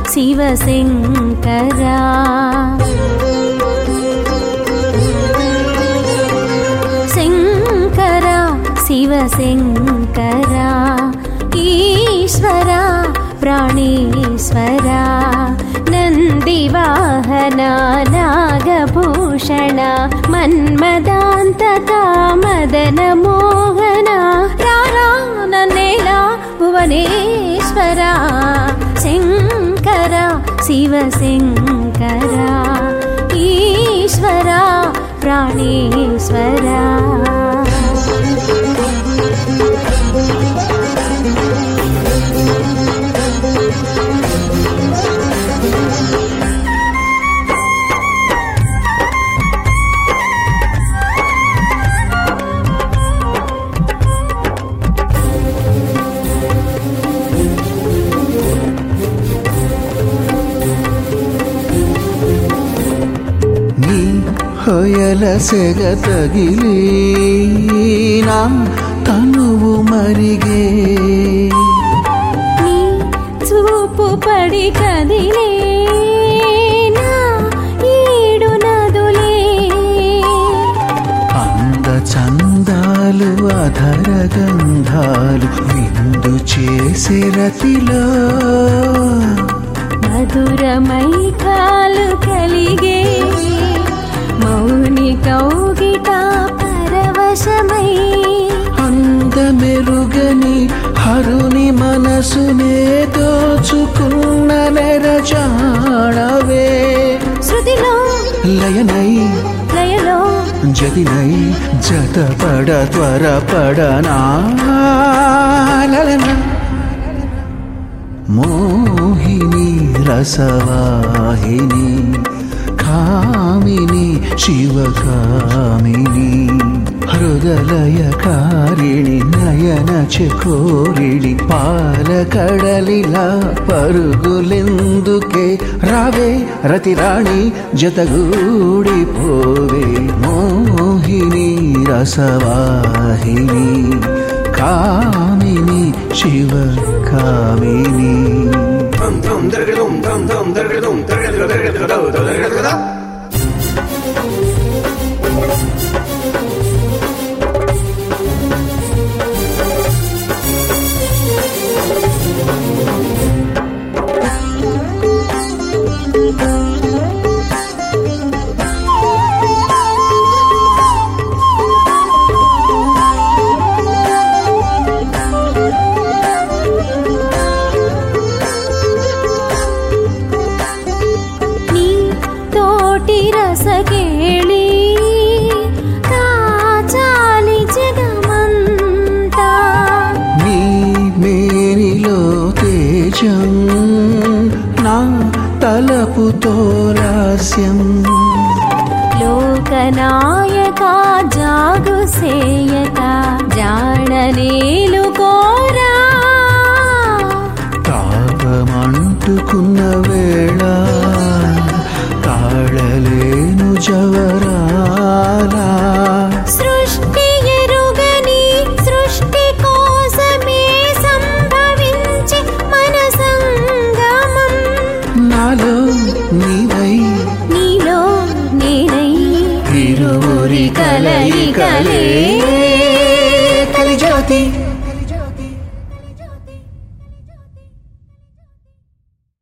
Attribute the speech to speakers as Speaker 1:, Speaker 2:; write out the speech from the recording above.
Speaker 1: శివశంకరా శంకర శివశంకర ఈశ్వర ప్రాణేశ్వర నందివాహన నాగభూషణ మన్మదాంతక మదన మోహన రారా నన్నేలా భువనేశ్వర శంకర శివశంకర ఈశ్వర ప్రాణేశ్వర
Speaker 2: నీ హొయల సెగ తగిలి నా తనువు మరిగే
Speaker 1: నీ చూపు పడి కదిలే నా ఏడు నదులే
Speaker 2: అంద చందాలు అధర గంధాలు విందు చేసే రతిలో
Speaker 1: మధురమై కాలు కలిగే మౌని కౌగిట పరవశమై
Speaker 2: అందమెరుగని హరుని మనసునే దోచుకున్న నెరజాడవే
Speaker 1: శృతిలో
Speaker 2: లయనై
Speaker 1: లయలో
Speaker 2: జతినై జతపడ త్వరపడనా లలన మోహిని రసవాహిని కామిని శివకామిని హృదలయకారిణి నయన చకోరిణి పాలకడలిలా పరుగులెందుకే రావే రతిరాణి జతగూడి పోవే మోహిని రసవాహిని కామిని శివ కామిని
Speaker 1: నీ తోటి రసకేళి కాచాలి జగమంతా
Speaker 2: నీ మేనిలో తేజం నా తలపుతో లాస్యం
Speaker 1: లోకనాయక జాగు సేయక జాడనేలు కోరా
Speaker 2: తాపమంటుకున్న వేళ తాళలేను జవరాలా
Speaker 1: సృష్టి ఎరుగని సృష్టి కోసమే సంభవించి మన సంగమం
Speaker 2: నాలో నీవై
Speaker 1: నీలో నేనై
Speaker 2: ఇరువురి కలయికలే కలిజాతి